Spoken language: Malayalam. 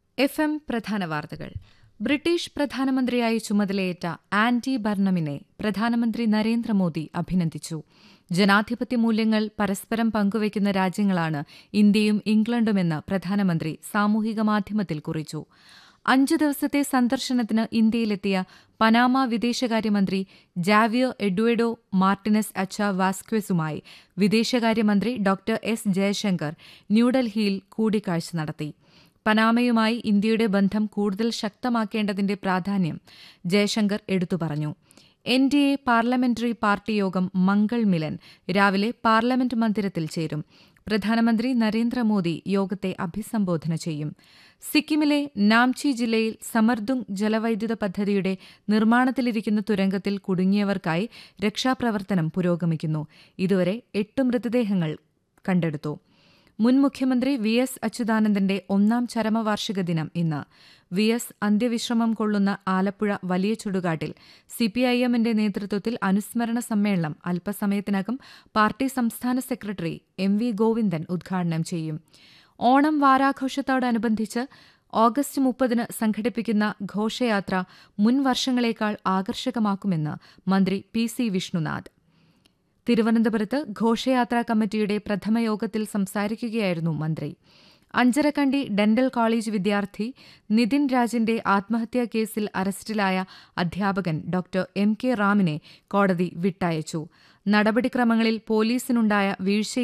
എഫ് എം പ്രധാന വാർത്തകൾ ബ്രിട്ടീഷ് പ്രധാനമന്ത്രിയായി ചുമതലയേറ്റ ആൻഡി ബർണമിനെ പ്രധാനമന്ത്രി നരേന്ദ്രമോദി അഭിനന്ദിച്ചു ജനാധിപത്യ മൂല്യങ്ങൾ പരസ്പരം പങ്കുവയ്ക്കുന്ന രാജ്യങ്ങളാണ് ഇന്ത്യയും ഇംഗ്ലണ്ടുമെന്ന് പ്രധാനമന്ത്രി സാമൂഹിക മാധ്യമത്തിൽ കുറിച്ചു അഞ്ചു ദിവസത്തെ സന്ദർശനത്തിന് ഇന്ത്യയിലെത്തിയ പനാമ വിദേശകാര്യമന്ത്രി ജാവിയർ എഡ്വേഡോ മാർട്ടിനസ് അച്ച വാസ്ക്വസുമായി വിദേശകാര്യമന്ത്രി ഡോക്ടർ എസ് ജയശങ്കർ ന്യൂഡൽഹിയിൽ കൂടിക്കാഴ്ച നടത്തി പനാമയുമായി ഇന്ത്യയുടെ ബന്ധം കൂടുതൽ ശക്തമാക്കേണ്ടതിന്റെ പ്രാധാന്യം ജയശങ്കർ എടുത്തു പറഞ്ഞു N D A parliamentary party യോഗം മംഗൾ മിലൻ രാവിലെ പാർലമെന്റ് മന്ദിരത്തിൽ ചേരും പ്രധാനമന്ത്രി നരേന്ദ്രമോദി യോഗത്തെ അഭിസംബോധന ചെയ്യും സിക്കിമിലെ നാംചി ജില്ലയിൽ സമർദുങ് ജലവൈദ്യുത പദ്ധതിയുടെ നിർമ്മാണത്തിലിരിക്കുന്ന തുരങ്കത്തിൽ കുടുങ്ങിയവർക്കായി രക്ഷാപ്രവർത്തനം പുരോഗമിക്കുന്നു ഇതുവരെ എട്ട് മൃതദേഹങ്ങൾ കണ്ടെടുത്തു മുൻ മുഖ്യമന്ത്രി വി എസ് അച്യുതാനന്ദന്റെ ഒന്നാം ചരമവാർഷിക ദിനം ഇന്ന് വി എസ് അന്ത്യവിശ്രമം കൊള്ളുന്ന ആലപ്പുഴ വലിയ ചുടുകാട്ടിൽ സിപിഐഎമ്മിന്റെ നേതൃത്വത്തിൽ അനുസ്മരണ സമ്മേളനം അല്പസമയത്തിനകം പാർട്ടി സംസ്ഥാന സെക്രട്ടറി എം വി ഗോവിന്ദൻ ഉദ്ഘാടനം ചെയ്യും ഓണം വാരാഘോഷത്തോടനുബന്ധിച്ച് ഓഗസ്റ്റ് മുപ്പതിന് സംഘടിപ്പിക്കുന്ന ഘോഷയാത്ര മുൻ വർഷങ്ങളേക്കാൾ ആകർഷകമാക്കുമെന്ന് മന്ത്രി പി സി വിഷ്ണുനാഥ് തിരുവനന്തപുരത്ത് ഘോഷയാത്രാ കമ്മിറ്റിയുടെ പ്രഥമ യോഗത്തിൽ സംസാരിക്കുകയായിരുന്നു മന്ത്രി അഞ്ചരക്കണ്ടി ഡെന്റൽ കോളേജ് വിദ്യാർത്ഥി നിതിൻ രാജിന്റെ ആത്മഹത്യാ കേസിൽ അറസ്റ്റിലായ അധ്യാപകൻ ഡോക്ടർ എം കെ റാമിനെ കോടതി വിട്ടയച്ചു നടപടിക്രമങ്ങളിൽ പോലീസിനുണ്ടായ വീഴ്ച